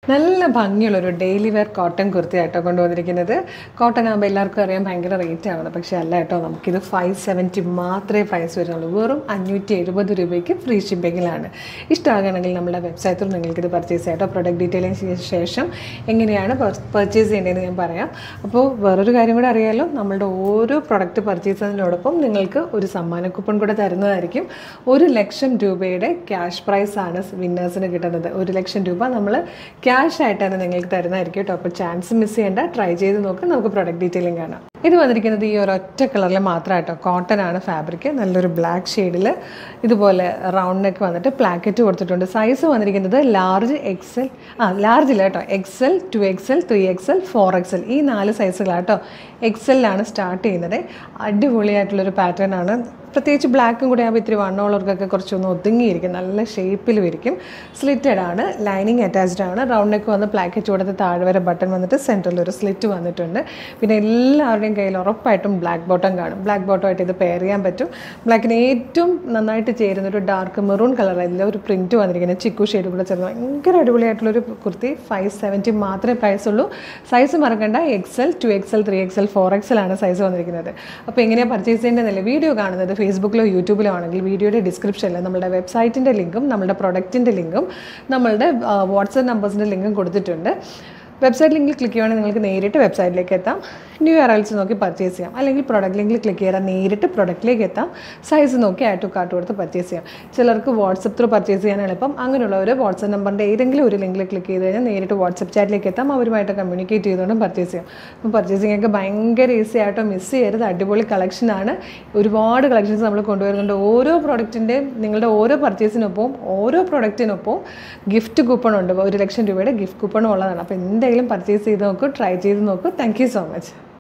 നല്ല ഭംഗിയുള്ളൊരു daily wear cotton kurti ആയിട്ടോ കൊണ്ടുവന്നിരിക്കുന്നത് കോട്ടൺ ആകുമ്പോൾ എല്ലാവർക്കും അറിയാം ഭയങ്കര റേറ്റ് ആണ് പക്ഷേ അല്ല കേട്ടോ നമുക്കിത് ഫൈവ് സെവൻറ്റി മാത്രമേ പ്രൈസ് വരുന്നുള്ളൂ വെറും അഞ്ഞൂറ്റി എഴുപത് രൂപയ്ക്ക് ഫ്രീ ഷിപ്പിങ്ങിലാണ് ഇഷ്ടമാകണമെങ്കിൽ നമ്മുടെ വെബ്സൈറ്റിൽ നിങ്ങൾക്കിത് പർച്ചേസ് ചെയ്യാം കേട്ടോ പ്രൊഡക്റ്റ് ഡീറ്റെയിലിന് ശേഷം എങ്ങനെയാണ് പർച്ചേസ് ചെയ്യേണ്ടതെന്ന് ഞാൻ പറയാം അപ്പോൾ വേറൊരു കാര്യം കൂടെ അറിയാലോ നമ്മളുടെ ഓരോ പ്രൊഡക്റ്റ് പർച്ചേസ് ചെയ്യുന്നതിനോടൊപ്പം നിങ്ങൾക്ക് ഒരു സമ്മാന കൂപ്പൺ കൂടെ തരുന്നതായിരിക്കും ഒരു ലക്ഷം രൂപയുടെ ക്യാഷ് പ്രൈസ് ആണ് വിന്നേഴ്സിന് കിട്ടുന്നത് ഒരു ലക്ഷം രൂപ നമ്മൾ ക്യാഷ് ആയിട്ടാണ് നിങ്ങൾക്ക് തരുന്നതായിരിക്കും കേട്ടോ അപ്പോൾ ചാൻസ് മിസ് ചെയ്യേണ്ട ട്രൈ ചെയ്ത് നോക്കാം നമുക്ക് പ്രൊഡക്റ്റ് ഡീറ്റെയിലിംഗ് കാണാം ഇത് വന്നിരിക്കുന്നത് ഈ ഒരൊറ്റ കളറിൽ മാത്രമായിട്ടോ കോട്ടൺ ആണ് ഫാബ്രിക് നല്ലൊരു ബ്ലാക്ക് ഷെയ്ഡിൽ ഇതുപോലെ റൗണ്ട് നെക്ക് വന്നിട്ട് പ്ലാക്കറ്റ് കൊടുത്തിട്ടുണ്ട് സൈസ് വന്നിരിക്കുന്നത് ലാർജ് എക്സൽ ആ ലാർജില്ല കേട്ടോ XL two XL three XL four XL ഈ നാല് സൈസുകളാട്ടോ എക്സലിലാണ് സ്റ്റാർട്ട് ചെയ്യുന്നത് അടിപൊളിയായിട്ടുള്ളൊരു പാറ്റേൺ ആണ് പ്രത്യേകിച്ച് ബ്ലാക്കും കൂടെ ആകുമ്പോൾ ഇത്തിരി വണ്ണമുള്ളവർക്കൊക്കെ കുറച്ചൊന്ന് ഒതുങ്ങിയിരിക്കും നല്ല ഷേപ്പിലും ഇരിക്കും സ്ലിറ്റഡ് ആണ് ലൈനിങ് അറ്റാച്ച്ഡ് ആണ് റൗണ്ട് നെക്ക് വന്ന് പ്ലാക്കറ്റ് കൊടുത്ത് താഴെ വരെ ബട്ടൺ വന്നിട്ട് സെൻറ്ററിൽ ഒരു സ്ലിറ്റ് വന്നിട്ടുണ്ട് പിന്നെ എല്ലാവരുടെയും കയ്യിൽ ഉറപ്പായിട്ടും ബ്ലാക്ക് ബോട്ടം കാണും ബ്ലാക്ക് ബോട്ടമായിട്ട് ഇത് പെയർ ചെയ്യാൻ പറ്റും ബ്ലാക്കിന് ഏറ്റവും നന്നായിട്ട് ചേരുന്ന ഒരു ഡാർക്ക് മെറൂൺ കളർ അതിൽ ഒരു പ്രിൻറ്റ് വന്നിരിക്കുന്നത് ചിക്കു ഷെയ്ഡ് കൂടെ ചേർന്ന് ഭയങ്കര അടിപൊളിയായിട്ടുള്ളൊരു കുർത്തി ഫൈവ് സെവൻറ്റി മാത്രമേ പ്രൈസ് ഉള്ളൂ സൈസ് മറക്കണ്ട XL two XL three XL four XL ആണ് സൈസ് വന്നിരിക്കുന്നത് അപ്പോൾ എങ്ങനെയാണ് പർച്ചേസ് ചെയ്യേണ്ടതല്ലേ വീഡിയോ കാണുന്നത് ഫേസ്ബുക്കിലോ യൂട്യൂബിലോ ആണെങ്കിൽ വീഡിയോയുടെ ഡിസ്ക്രിപ്ഷനിൽ നമ്മുടെ വെബ്സൈറ്റിൻ്റെ ലിങ്കും നമ്മുടെ പ്രൊഡക്റ്റിൻ്റെ ലിങ്കും നമ്മളുടെ വാട്സപ്പ് നമ്പേഴ്സിൻ്റെ ലിങ്കും കൊടുത്തിട്ടുണ്ട് വെബ്സൈറ്റ് ലിങ്കിൽ ക്ലിക്ക് ചെയ്യുവാണെങ്കിൽ നിങ്ങൾക്ക് നേരിട്ട് വെബ്സൈറ്റിലേക്ക് എത്താം ന്യൂ അറൈവൽസ് നോക്കി പർച്ചേസ് ചെയ്യാം അല്ലെങ്കിൽ പ്രൊഡക്റ്റ് ലിങ്കിൽ ക്ലിക്ക് ചെയ്താൽ നേരിട്ട് പ്രൊഡക്റ്റിലേക്ക് എത്താം സൈസ് നോക്കി ആഡ് ടു കാർട്ട് കൊടുത്ത് പർച്ചേസ് ചെയ്യാം ചിലർക്ക് വാട്സപ്പ് ത്രൂ പർച്ചേസ് ചെയ്യാൻ എളുപ്പം അങ്ങനെയുള്ളവർ വാട്സപ്പ് നമ്പറിൻ്റെ ഏതെങ്കിലും ഒരു ലിങ്കിൽ ക്ലിക്ക് ചെയ്ത് കഴിഞ്ഞാൽ നേരിട്ട് വാട്സപ്പ് ചാറ്റിലേക്ക് എത്താം അവരുമായിട്ട് കമ്മ്യൂണിക്കേറ്റ് ചെയ്തുകൊണ്ടും പർച്ചേസ് ചെയ്യാം അപ്പം പർച്ചേസിംഗ് ഒക്കെ ഭയങ്കര ഈസി ആയിട്ടോ മിസ് ചെയ്യരുത് അടിപൊളി കളക്ഷനാണ് ഒരുപാട് കളക്ഷൻസ് നമ്മൾ കൊണ്ടുവരുന്നുണ്ട് ഓരോ പ്രൊഡക്റ്റിൻ്റെയും നിങ്ങളുടെ ഓരോ പർച്ചേസിനൊപ്പം ഓരോ പ്രൊഡക്റ്റിനൊപ്പം ഗിഫ്റ്റ് കൂപ്പൺ ഉണ്ട് ഒരു ലക്ഷം രൂപയുടെ ഗിഫ്റ്റ് കൂപ്പണും ഉള്ളതാണ് അപ്പോൾ എന്തായാലും പർച്ചേസ് ചെയ്ത് നോക്കൂ ട്രൈ ചെയ്ത് നോക്കൂ താങ്ക് യു സോ മച്ച്